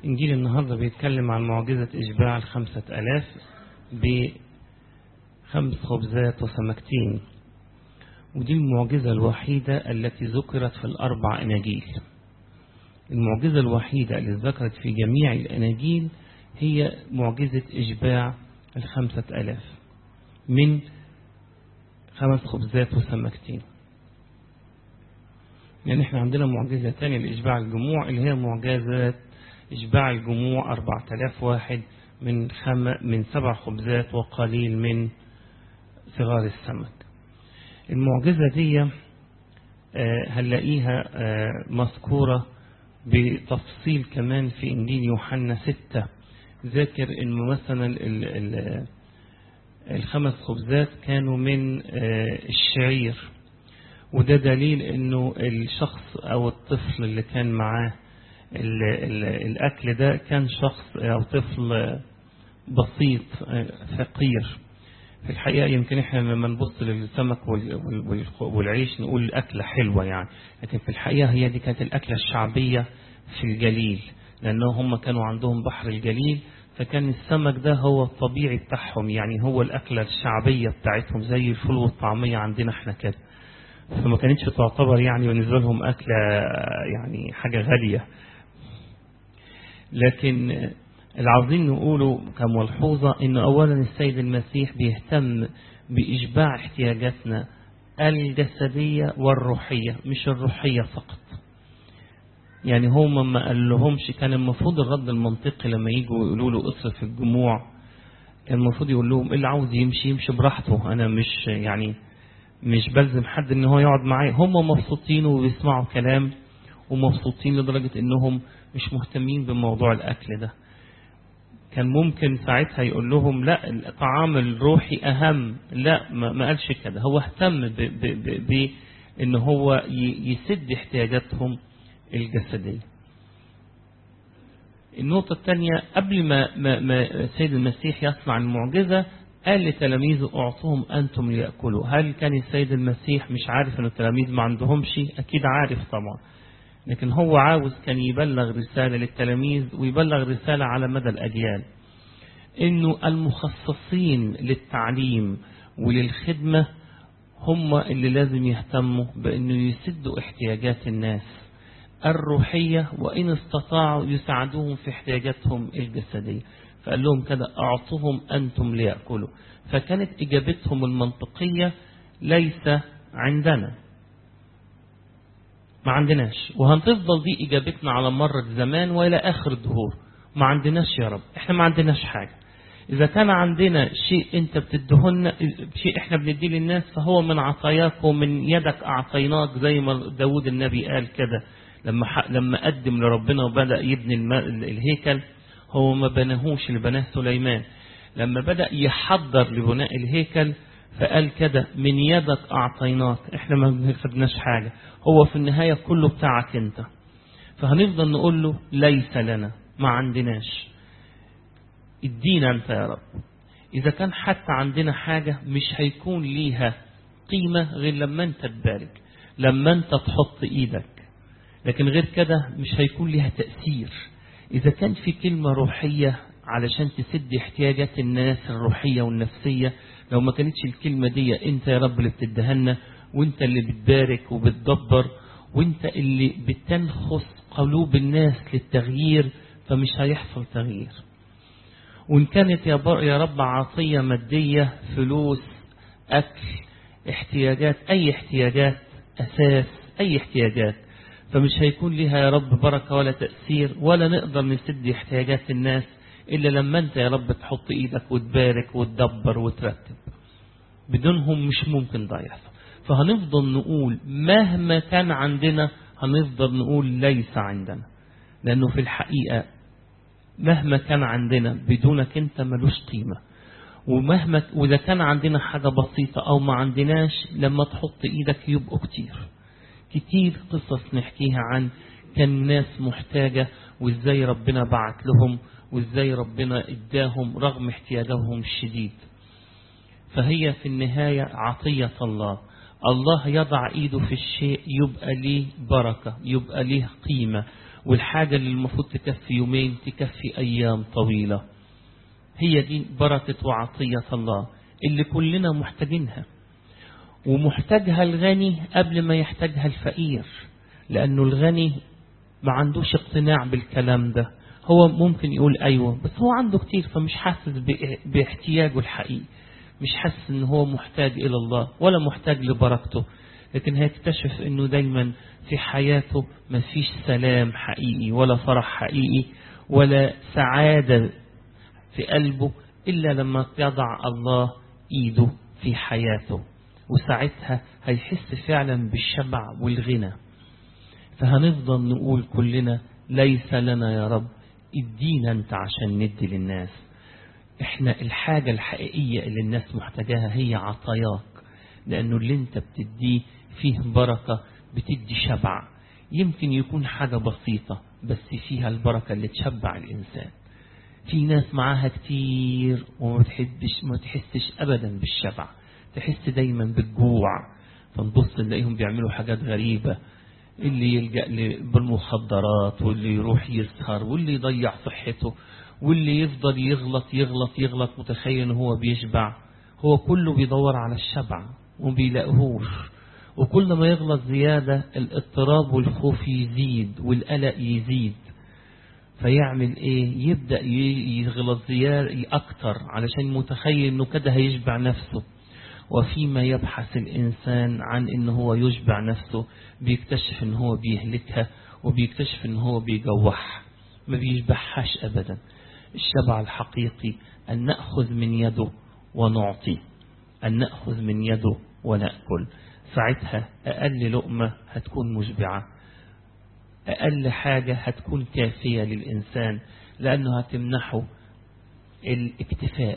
إنجيل النهاردة بيتكلم عن معجزة إشباع الخمسة ألاف بخمس خبزات وسمكتين ودي المعجزة الوحيدة التي ذكرت في الأربع أناجيل المعجزة الوحيدة اللي ذكرت في جميع الأناجيل هي معجزة إشباع الخمسة ألاف من خمس خبزات وسمكتين يعني احنا عندنا معجزة تانية لإشباع الجموع اللي هي معجزة إشباع الجموع أربعة آلاف واحد من خم من سبع خبزات وقليل من صغار السمك المعجزة دي هنلاقيها مذكورة بتفصيل كمان في إنجيل يوحنا ستة ذاكر إنه مثلا الخمس خبزات كانوا من الشعير وده دليل إنه الشخص أو الطفل اللي كان معاه الأكل ده كان شخص أو طفل بسيط فقير في الحقيقة يمكن احنا لما نبص للسمك والعيش نقول أكلة حلوة يعني لكن في الحقيقة هي دي كانت الأكلة الشعبية في الجليل لأنه هم كانوا عندهم بحر الجليل فكان السمك ده هو الطبيعي بتاعهم يعني هو الأكلة الشعبية بتاعتهم زي الفول والطعمية عندنا احنا كده فما كانتش تعتبر يعني بالنسبة لهم أكلة يعني حاجة غالية لكن العظيم نقوله كملحوظة أن أولا السيد المسيح بيهتم بإشباع احتياجاتنا الجسدية والروحية مش الروحية فقط يعني هم ما قال لهمش كان المفروض الرد المنطقي لما يجوا يقولوا له اصرف الجموع كان المفروض يقول لهم اللي عاوز يمشي يمشي براحته أنا مش يعني مش بلزم حد ان هو يقعد معايا هم مبسوطين وبيسمعوا كلام ومبسوطين لدرجة انهم مش مهتمين بموضوع الاكل ده كان ممكن ساعتها يقول لهم لا الطعام الروحي اهم لا ما قالش كده هو اهتم بان هو يسد احتياجاتهم الجسدية النقطة الثانية قبل ما, ما, ما السيد المسيح يصنع المعجزة قال لتلاميذه اعطوهم أنتم ليأكلوا هل كان السيد المسيح مش عارف أن التلاميذ ما عندهمش أكيد عارف طبعا لكن هو عاوز كان يبلغ رسالة للتلاميذ ويبلغ رسالة على مدى الأجيال أنه المخصصين للتعليم وللخدمة هم اللي لازم يهتموا بأنه يسدوا احتياجات الناس الروحية وإن استطاعوا يساعدوهم في احتياجاتهم الجسدية فقال لهم كده أعطوهم أنتم ليأكلوا فكانت إجابتهم المنطقية ليس عندنا ما عندناش وهنفضل دي إجابتنا على مر الزمان وإلى آخر الدهور ما عندناش يا رب إحنا ما عندناش حاجة إذا كان عندنا شيء أنت بتدهن شيء إحنا بنديه للناس فهو من عطاياك ومن يدك أعطيناك زي ما داود النبي قال كده لما لما قدم لربنا وبدأ يبني الهيكل هو ما بناهوش اللي بناه سليمان لما بدأ يحضر لبناء الهيكل فقال كده من يدك أعطيناك احنا ما بنخدناش حاجة هو في النهاية كله بتاعك انت فهنفضل نقول له ليس لنا ما عندناش ادينا انت يا رب اذا كان حتى عندنا حاجة مش هيكون ليها قيمة غير لما انت تبارك لما انت تحط ايدك لكن غير كده مش هيكون ليها تأثير إذا كان في كلمة روحية علشان تسد احتياجات الناس الروحية والنفسية لو ما كانتش الكلمة دي انت يا رب اللي بتدهنا وانت اللي بتبارك وبتدبر وانت اللي بتنخص قلوب الناس للتغيير فمش هيحصل تغيير وان كانت يا, يا رب عطية مادية فلوس أكل احتياجات أي احتياجات أساس أي احتياجات فمش هيكون لها يا رب بركة ولا تأثير ولا نقدر نسد احتياجات الناس إلا لما أنت يا رب تحط إيدك وتبارك وتدبر وترتب بدونهم مش ممكن ده يحصل فهنفضل نقول مهما كان عندنا هنفضل نقول ليس عندنا لأنه في الحقيقة مهما كان عندنا بدونك أنت ملوش قيمة ومهما وإذا كان عندنا حاجة بسيطة أو ما عندناش لما تحط إيدك يبقوا كتير كتير قصص نحكيها عن كان ناس محتاجة وإزاي ربنا بعت لهم وإزاي ربنا إداهم رغم احتياجهم الشديد فهي في النهاية عطية الله الله يضع إيده في الشيء يبقى ليه بركة يبقى ليه قيمة والحاجة اللي المفروض تكفي يومين تكفي أيام طويلة هي دي بركة وعطية الله اللي كلنا محتاجينها ومحتاجها الغني قبل ما يحتاجها الفقير لأنه الغني ما عندوش اقتناع بالكلام ده هو ممكن يقول أيوة بس هو عنده كتير فمش حاسس باحتياجه الحقيقي مش حاسس ان هو محتاج إلى الله ولا محتاج لبركته لكن هيكتشف انه دايما في حياته ما فيش سلام حقيقي ولا فرح حقيقي ولا سعادة في قلبه إلا لما يضع الله إيده في حياته وساعتها هيحس فعلا بالشبع والغنى فهنفضل نقول كلنا ليس لنا يا رب ادينا انت عشان ندي للناس احنا الحاجة الحقيقية اللي الناس محتاجاها هي عطاياك لانه اللي انت بتديه فيه بركة بتدي شبع يمكن يكون حاجة بسيطة بس فيها البركة اللي تشبع الإنسان في ناس معاها كتير وما تحسش ما تحسش أبدا بالشبع تحس دايما بالجوع فنبص نلاقيهم بيعملوا حاجات غريبة اللي يلجأ بالمخدرات واللي يروح يسهر واللي يضيع صحته واللي يفضل يغلط يغلط يغلط متخيل ان هو بيشبع هو كله بيدور على الشبع وبيلاقيهوش وكل ما يغلط زيادة الاضطراب والخوف يزيد والقلق يزيد فيعمل ايه يبدأ يغلط زيادة اكتر علشان متخيل انه كده هيشبع نفسه وفيما يبحث الإنسان عن إن هو يشبع نفسه بيكتشف إن هو بيهلكها وبيكتشف إن هو بيجوعها ما بيشبعهاش أبدا الشبع الحقيقي أن نأخذ من يده ونعطي أن نأخذ من يده ونأكل ساعتها أقل لقمة هتكون مشبعة أقل حاجة هتكون كافية للإنسان لأنه هتمنحه الاكتفاء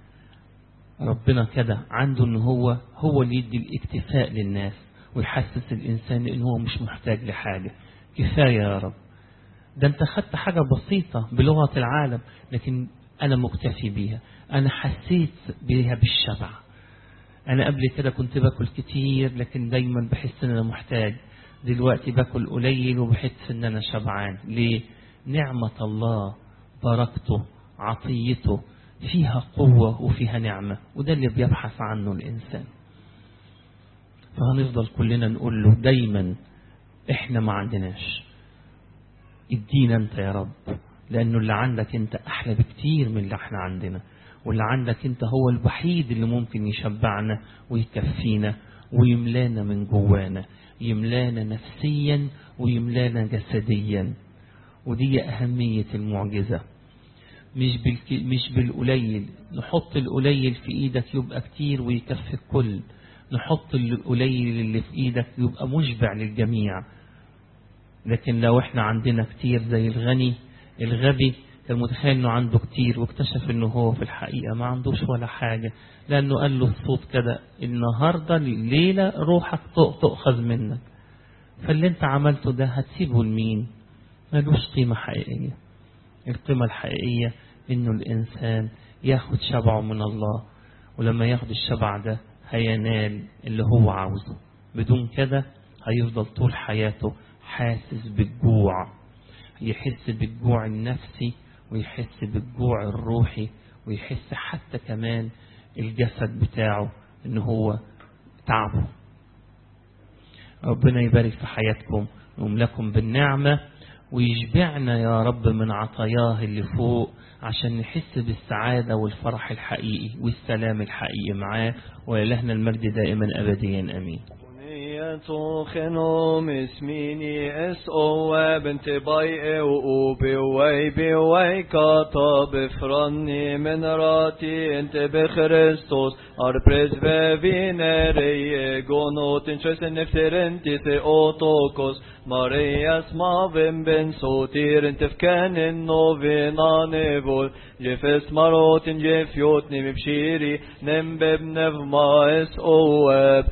ربنا كده عنده ان هو هو اللي يدي الاكتفاء للناس ويحسس الانسان ان هو مش محتاج لحاجة كفاية يا رب ده انت خدت حاجة بسيطة بلغة العالم لكن انا مكتفي بيها انا حسيت بيها بالشبع انا قبل كده كنت باكل كتير لكن دايما بحس ان انا محتاج دلوقتي باكل قليل وبحس ان انا شبعان ليه نعمة الله بركته عطيته فيها قوة وفيها نعمة وده اللي بيبحث عنه الإنسان فهنفضل كلنا نقول له دايما احنا ما عندناش ادينا انت يا رب لانه اللي عندك انت احلى بكتير من اللي احنا عندنا واللي عندك انت هو الوحيد اللي ممكن يشبعنا ويكفينا ويملانا من جوانا يملانا نفسيا ويملانا جسديا ودي أهمية المعجزة مش بالك... مش بالقليل نحط القليل في ايدك يبقى كتير ويكفي الكل نحط القليل اللي في ايدك يبقى مشبع للجميع لكن لو احنا عندنا كتير زي الغني الغبي كان متخيل انه عنده كتير واكتشف انه هو في الحقيقة ما عندوش ولا حاجة لانه قال له الصوت كده النهاردة الليلة روحك تؤخذ منك فاللي انت عملته ده هتسيبه لمين ملوش قيمة حقيقية القيمة الحقيقية انه الانسان ياخد شبعه من الله ولما ياخد الشبع ده هينال اللي هو عاوزه بدون كده هيفضل طول حياته حاسس بالجوع يحس بالجوع النفسي ويحس بالجوع الروحي ويحس حتى كمان الجسد بتاعه ان هو تعبه ربنا يبارك في حياتكم ويملكم بالنعمة ويشبعنا يا رب من عطاياه اللي فوق عشان نحس بالسعادة والفرح الحقيقي والسلام الحقيقي معاه وإلهنا المجد دائما أبديا أمين خنوم اسميني اس او بنت باي او بوي بوي كاتا بفرني من راتي انت بخريستوس اربرز بفينري جونوت انشوس نفتر انت سي اوتوكوس ماريا سمافن بن سوتير انت فكان النوفينا نيفول جفس ماروت جفيوت نم بشيري نم ببنف ما اس او